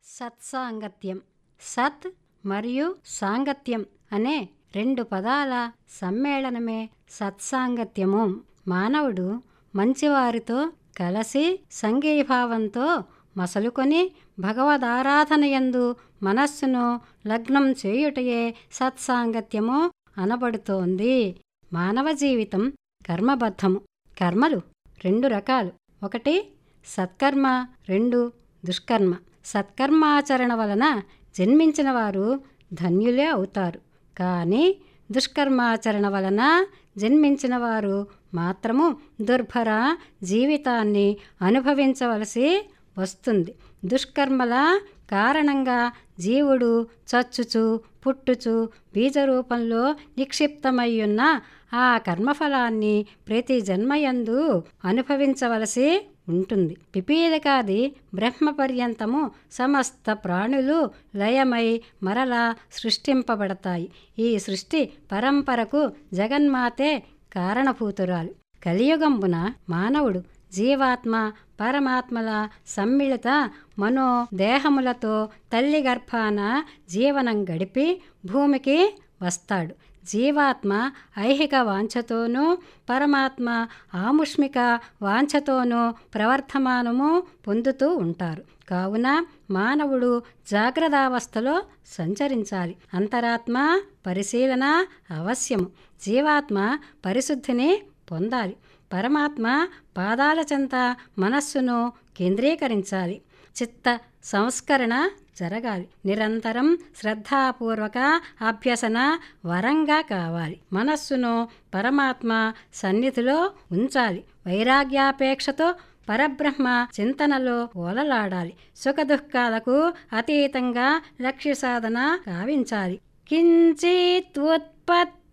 సత్సాంగత్యం సత్ మరియు సాంగత్యం అనే రెండు పదాల సమ్మేళనమే సత్సాంగత్యము మానవుడు మంచివారితో కలిసి సంఘీభావంతో మసలుకొని భగవదారాధనయందు మనస్సును లగ్నం చేయుటయే సత్సాంగత్యము అనబడుతోంది మానవ జీవితం కర్మబద్ధము కర్మలు రెండు రకాలు ఒకటి సత్కర్మ రెండు దుష్కర్మ సత్కర్మాచరణ వలన జన్మించిన వారు ధన్యులే అవుతారు కానీ దుష్కర్మాచరణ వలన జన్మించిన వారు మాత్రము దుర్భర జీవితాన్ని అనుభవించవలసి వస్తుంది దుష్కర్మల కారణంగా జీవుడు చచ్చుచు పుట్టుచు బీజరూపంలో నిక్షిప్తమయ్యున్న ఆ కర్మఫలాన్ని ప్రతి జన్మయందు అనుభవించవలసి ఉంటుంది పిపీలకాది బ్రహ్మపర్యంతము సమస్త ప్రాణులు లయమై మరలా సృష్టింపబడతాయి ఈ సృష్టి పరంపరకు జగన్మాతే కారణభూతురాలు కలియుగంబున మానవుడు జీవాత్మ పరమాత్మల సమ్మిళిత మనోదేహములతో తల్లి గర్భాన జీవనం గడిపి భూమికి వస్తాడు జీవాత్మ ఐహిక వాంఛతోనూ పరమాత్మ ఆముష్మిక వాంఛతోనూ ప్రవర్ధమానము పొందుతూ ఉంటారు కావున మానవుడు జాగ్రత్తావస్థలో సంచరించాలి అంతరాత్మ పరిశీలన అవశ్యము జీవాత్మ పరిశుద్ధిని పొందాలి పరమాత్మ పాదాల చెంత మనస్సును కేంద్రీకరించాలి చిత్త సంస్కరణ జరగాలి నిరంతరం శ్రద్ధాపూర్వక అభ్యసన వరంగా కావాలి మనస్సును పరమాత్మ సన్నిధిలో ఉంచాలి వైరాగ్యాపేక్షతో పరబ్రహ్మ చింతనలో ఓలలాడాలి సుఖదుఖాలకు అతీతంగా లక్ష్య సాధన కావించాలి కించిత్ ఉత్పత్